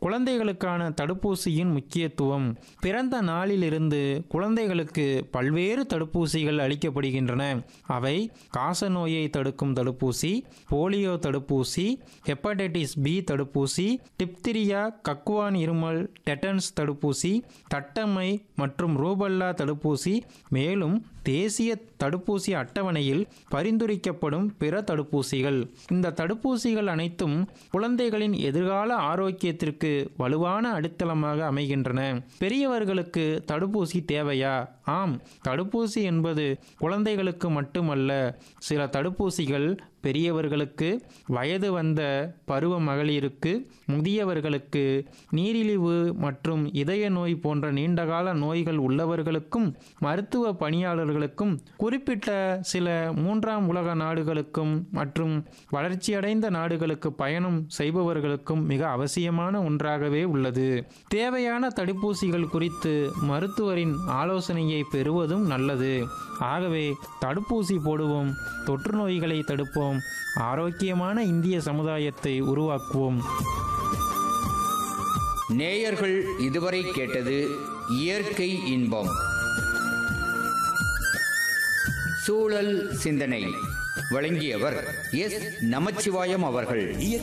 குழந்தைகளுக்கான தடுப்பூசியின் முக்கியத்துவம் பிறந்த நாளிலிருந்து குழந்தைகளுக்கு பல்வேறு தடுப்பூசிகள் அளிக்கப்படுகின்றன அவை காசநோயை தடுக்கும் தடுப்பூசி போலியோ தடுப்பூசி ஹெப்படைட்டிஸ் பி தடுப்பூசி டிப்திரியா கக்குவான் இருமல் டெட்டன்ஸ் தடுப்பூசி தட்டம்மை மற்றும் ரூபல்லா தடுப்பூசி மேலும் தேசிய தடுப்பூசி அட்டவணையில் பரிந்துரைக்கப்படும் பிற தடுப்பூசிகள் இந்த தடுப்பூசிகள் அனைத்தும் குழந்தைகளின் எதிர்கால ஆரோக்கியத்திற்கு வலுவான அடித்தளமாக அமைகின்றன பெரியவர்களுக்கு தடுப்பூசி தேவையா ஆம் தடுப்பூசி என்பது குழந்தைகளுக்கு மட்டுமல்ல சில தடுப்பூசிகள் பெரியவர்களுக்கு வயது வந்த பருவ மகளிருக்கு முதியவர்களுக்கு நீரிழிவு மற்றும் இதய நோய் போன்ற நீண்டகால நோய்கள் உள்ளவர்களுக்கும் மருத்துவ பணியாளர்களுக்கும் குறிப்பிட்ட சில மூன்றாம் உலக நாடுகளுக்கும் மற்றும் வளர்ச்சியடைந்த நாடுகளுக்கு பயணம் செய்பவர்களுக்கும் மிக அவசியமான ஒன்றாகவே உள்ளது தேவையான தடுப்பூசிகள் குறித்து மருத்துவரின் ஆலோசனையை பெறுவதும் நல்லது ஆகவே தடுப்பூசி போடுவோம் தொற்று நோய்களை தடுப்போம் ஆரோக்கியமான இந்திய சமுதாயத்தை உருவாக்குவோம் நேயர்கள் இதுவரை கேட்டது இயற்கை இன்பம் சூழல் சிந்தனை வழங்கியவர் எஸ் நமச்சிவாயம் அவர்கள் இயற்கை